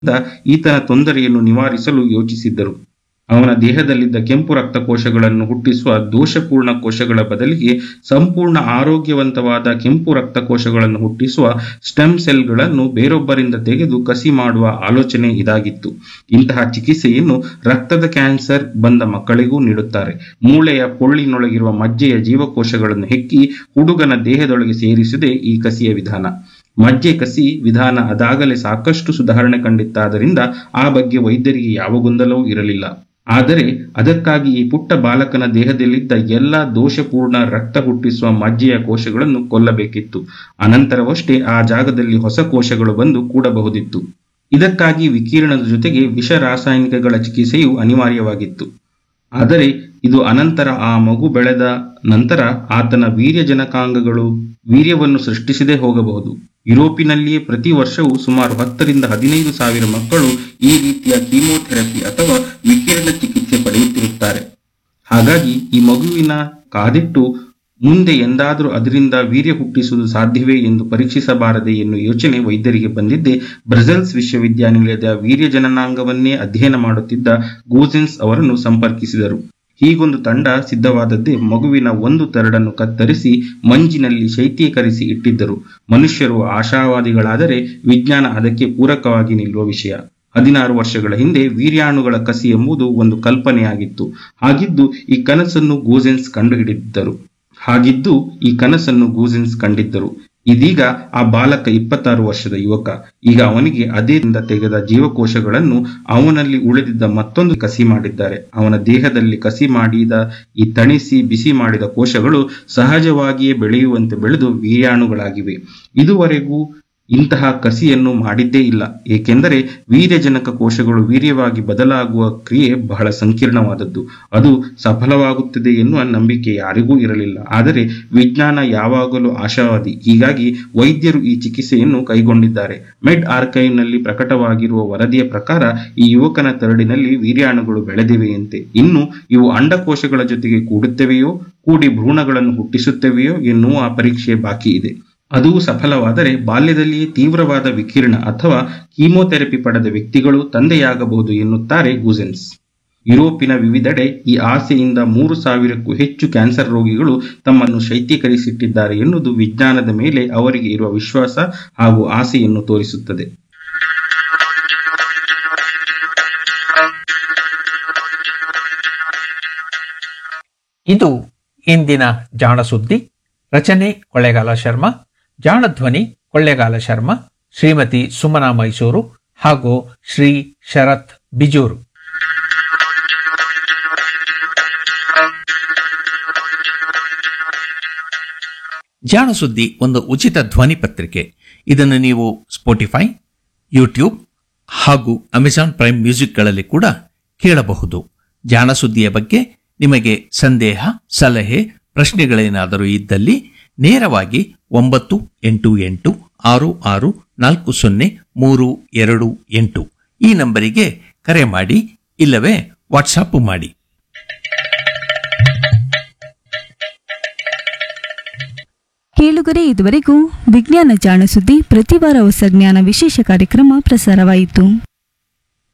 ಈತನ ತೊಂದರೆಯನ್ನು ನಿವಾರಿಸಲು ಯೋಚಿಸಿದ್ದರು ಅವನ ದೇಹದಲ್ಲಿದ್ದ ಕೆಂಪು ರಕ್ತಕೋಶಗಳನ್ನು ಹುಟ್ಟಿಸುವ ದೋಷಪೂರ್ಣ ಕೋಶಗಳ ಬದಲಿಗೆ ಸಂಪೂರ್ಣ ಆರೋಗ್ಯವಂತವಾದ ಕೆಂಪು ರಕ್ತಕೋಶಗಳನ್ನು ಹುಟ್ಟಿಸುವ ಸ್ಟೆಮ್ ಸೆಲ್ಗಳನ್ನು ಬೇರೊಬ್ಬರಿಂದ ತೆಗೆದು ಕಸಿ ಮಾಡುವ ಆಲೋಚನೆ ಇದಾಗಿತ್ತು ಇಂತಹ ಚಿಕಿತ್ಸೆಯನ್ನು ರಕ್ತದ ಕ್ಯಾನ್ಸರ್ ಬಂದ ಮಕ್ಕಳಿಗೂ ನೀಡುತ್ತಾರೆ ಮೂಳೆಯ ಪೊಳ್ಳಿನೊಳಗಿರುವ ಮಜ್ಜೆಯ ಜೀವಕೋಶಗಳನ್ನು ಹೆಕ್ಕಿ ಹುಡುಗನ ದೇಹದೊಳಗೆ ಸೇರಿಸುವುದೇ ಈ ಕಸಿಯ ವಿಧಾನ ಮಜ್ಜೆ ಕಸಿ ವಿಧಾನ ಅದಾಗಲೇ ಸಾಕಷ್ಟು ಸುಧಾರಣೆ ಕಂಡಿತ್ತಾದ್ದರಿಂದ ಆ ಬಗ್ಗೆ ವೈದ್ಯರಿಗೆ ಯಾವ ಗೊಂದಲವೂ ಇರಲಿಲ್ಲ ಆದರೆ ಅದಕ್ಕಾಗಿ ಈ ಪುಟ್ಟ ಬಾಲಕನ ದೇಹದಲ್ಲಿದ್ದ ಎಲ್ಲ ದೋಷಪೂರ್ಣ ರಕ್ತ ಹುಟ್ಟಿಸುವ ಮಜ್ಜೆಯ ಕೋಶಗಳನ್ನು ಕೊಲ್ಲಬೇಕಿತ್ತು ಅನಂತರವಷ್ಟೇ ಆ ಜಾಗದಲ್ಲಿ ಹೊಸ ಕೋಶಗಳು ಬಂದು ಕೂಡಬಹುದಿತ್ತು ಇದಕ್ಕಾಗಿ ವಿಕಿರಣದ ಜೊತೆಗೆ ವಿಷ ರಾಸಾಯನಿಕಗಳ ಚಿಕಿತ್ಸೆಯು ಅನಿವಾರ್ಯವಾಗಿತ್ತು ಆದರೆ ಇದು ಅನಂತರ ಆ ಮಗು ಬೆಳೆದ ನಂತರ ಆತನ ವೀರ್ಯಜನಕಾಂಗಗಳು ವೀರ್ಯವನ್ನು ಸೃಷ್ಟಿಸದೇ ಹೋಗಬಹುದು ಯುರೋಪಿನಲ್ಲಿಯೇ ಪ್ರತಿ ವರ್ಷವೂ ಸುಮಾರು ಹತ್ತರಿಂದ ಹದಿನೈದು ಸಾವಿರ ಮಕ್ಕಳು ಈ ರೀತಿಯ ಕೀಮೋಥೆರಪಿ ಅಥವಾ ವಿಕಿರಣ ಚಿಕಿತ್ಸೆ ಪಡೆಯುತ್ತಿರುತ್ತಾರೆ ಹಾಗಾಗಿ ಈ ಮಗುವಿನ ಕಾದಿಟ್ಟು ಮುಂದೆ ಎಂದಾದರೂ ಅದರಿಂದ ವೀರ್ಯ ಹುಟ್ಟಿಸುವುದು ಸಾಧ್ಯವೇ ಎಂದು ಪರೀಕ್ಷಿಸಬಾರದೆ ಎನ್ನುವ ಯೋಚನೆ ವೈದ್ಯರಿಗೆ ಬಂದಿದ್ದೇ ಬ್ರಸೆಲ್ಸ್ ವಿಶ್ವವಿದ್ಯಾನಿಲಯದ ವೀರ್ಯ ಜನನಾಂಗವನ್ನೇ ಅಧ್ಯಯನ ಮಾಡುತ್ತಿದ್ದ ಗೂಸೆನ್ಸ್ ಅವರನ್ನು ಸಂಪರ್ಕಿಸಿದರು ಹೀಗೊಂದು ತಂಡ ಸಿದ್ಧವಾದದ್ದೇ ಮಗುವಿನ ಒಂದು ತರಡನ್ನು ಕತ್ತರಿಸಿ ಮಂಜಿನಲ್ಲಿ ಶೈತ್ಯೀಕರಿಸಿ ಇಟ್ಟಿದ್ದರು ಮನುಷ್ಯರು ಆಶಾವಾದಿಗಳಾದರೆ ವಿಜ್ಞಾನ ಅದಕ್ಕೆ ಪೂರಕವಾಗಿ ನಿಲ್ಲುವ ವಿಷಯ ಹದಿನಾರು ವರ್ಷಗಳ ಹಿಂದೆ ವೀರ್ಯಾಣುಗಳ ಕಸಿ ಎಂಬುದು ಒಂದು ಕಲ್ಪನೆಯಾಗಿತ್ತು ಹಾಗಿದ್ದು ಈ ಕನಸನ್ನು ಗೂಸೆನ್ಸ್ ಕಂಡುಹಿಡಿದಿದ್ದರು ಹಾಗಿದ್ದು ಈ ಕನಸನ್ನು ಗೂಸೆನ್ಸ್ ಕಂಡಿದ್ದರು ಇದೀಗ ಆ ಬಾಲಕ ಇಪ್ಪತ್ತಾರು ವರ್ಷದ ಯುವಕ ಈಗ ಅವನಿಗೆ ಅದೇರಿಂದ ತೆಗೆದ ಜೀವಕೋಶಗಳನ್ನು ಅವನಲ್ಲಿ ಉಳಿದಿದ್ದ ಮತ್ತೊಂದು ಕಸಿ ಮಾಡಿದ್ದಾರೆ ಅವನ ದೇಹದಲ್ಲಿ ಕಸಿ ಮಾಡಿದ ಈ ತಣಿಸಿ ಬಿಸಿ ಮಾಡಿದ ಕೋಶಗಳು ಸಹಜವಾಗಿಯೇ ಬೆಳೆಯುವಂತೆ ಬೆಳೆದು ವೀರ್ಯಾಣುಗಳಾಗಿವೆ ಇದುವರೆಗೂ ಇಂತಹ ಕಸಿಯನ್ನು ಮಾಡಿದ್ದೇ ಇಲ್ಲ ಏಕೆಂದರೆ ವೀರ್ಯಜನಕ ಕೋಶಗಳು ವೀರ್ಯವಾಗಿ ಬದಲಾಗುವ ಕ್ರಿಯೆ ಬಹಳ ಸಂಕೀರ್ಣವಾದದ್ದು ಅದು ಸಫಲವಾಗುತ್ತದೆ ಎನ್ನುವ ನಂಬಿಕೆ ಯಾರಿಗೂ ಇರಲಿಲ್ಲ ಆದರೆ ವಿಜ್ಞಾನ ಯಾವಾಗಲೂ ಆಶಾವಾದಿ ಹೀಗಾಗಿ ವೈದ್ಯರು ಈ ಚಿಕಿತ್ಸೆಯನ್ನು ಕೈಗೊಂಡಿದ್ದಾರೆ ಮೆಡ್ ಆರ್ಕೈವ್ನಲ್ಲಿ ಪ್ರಕಟವಾಗಿರುವ ವರದಿಯ ಪ್ರಕಾರ ಈ ಯುವಕನ ತರಡಿನಲ್ಲಿ ವೀರ್ಯಾಣುಗಳು ಬೆಳೆದಿವೆಯಂತೆ ಇನ್ನು ಇವು ಅಂಡಕೋಶಗಳ ಜೊತೆಗೆ ಕೂಡುತ್ತವೆಯೋ ಕೂಡಿ ಭ್ರೂಣಗಳನ್ನು ಹುಟ್ಟಿಸುತ್ತವೆಯೋ ಎನ್ನುವ ಪರೀಕ್ಷೆ ಬಾಕಿ ಇದೆ ಅದು ಸಫಲವಾದರೆ ಬಾಲ್ಯದಲ್ಲಿಯೇ ತೀವ್ರವಾದ ವಿಕಿರಣ ಅಥವಾ ಕೀಮೋಥೆರಪಿ ಪಡೆದ ವ್ಯಕ್ತಿಗಳು ತಂದೆಯಾಗಬಹುದು ಎನ್ನುತ್ತಾರೆ ಗೂಸೆನ್ಸ್ ಯುರೋಪಿನ ವಿವಿಧೆಡೆ ಈ ಆಸೆಯಿಂದ ಮೂರು ಸಾವಿರಕ್ಕೂ ಹೆಚ್ಚು ಕ್ಯಾನ್ಸರ್ ರೋಗಿಗಳು ತಮ್ಮನ್ನು ಶೈತ್ಯೀಕರಿಸಿಟ್ಟಿದ್ದಾರೆ ಎನ್ನುವುದು ವಿಜ್ಞಾನದ ಮೇಲೆ ಅವರಿಗೆ ಇರುವ ವಿಶ್ವಾಸ ಹಾಗೂ ಆಸೆಯನ್ನು ತೋರಿಸುತ್ತದೆ ಇದು ಇಂದಿನ ಜಾಣ ಸುದ್ದಿ ರಚನೆ ಕೊಳ್ಳೇಗಾಲ ಶರ್ಮಾ ಜಾಣ ಧ್ವನಿ ಕೊಳ್ಳೇಗಾಲ ಶರ್ಮಾ ಶ್ರೀಮತಿ ಸುಮನಾ ಮೈಸೂರು ಹಾಗೂ ಶ್ರೀ ಶರತ್ ಬಿಜೂರು ಜಾಣ ಸುದ್ದಿ ಒಂದು ಉಚಿತ ಧ್ವನಿ ಪತ್ರಿಕೆ ಇದನ್ನು ನೀವು ಸ್ಪೋಟಿಫೈ ಯೂಟ್ಯೂಬ್ ಹಾಗೂ ಅಮೆಜಾನ್ ಪ್ರೈಮ್ ಮ್ಯೂಸಿಕ್ಗಳಲ್ಲಿ ಕೂಡ ಕೇಳಬಹುದು ಜಾಣ ಸುದ್ದಿಯ ಬಗ್ಗೆ ನಿಮಗೆ ಸಂದೇಹ ಸಲಹೆ ಪ್ರಶ್ನೆಗಳೇನಾದರೂ ಇದ್ದಲ್ಲಿ ನೇರವಾಗಿ ಒಂಬತ್ತು ಎಂಟು ಎಂಟು ಆರು ಆರು ನಾಲ್ಕು ಸೊನ್ನೆ ಮೂರು ಎರಡು ಎಂಟು ಈ ನಂಬರಿಗೆ ಕರೆ ಮಾಡಿ ಇಲ್ಲವೇ ವಾಟ್ಸಾಪ್ ಮಾಡಿ ಕೇಳುಗರೆ ಇದುವರೆಗೂ ವಿಜ್ಞಾನ ಜಾಣ ಸುದ್ದಿ ಪ್ರತಿ ವಾರ ಹೊಸ ಜ್ಞಾನ ವಿಶೇಷ ಕಾರ್ಯಕ್ರಮ ಪ್ರಸಾರವಾಯಿತು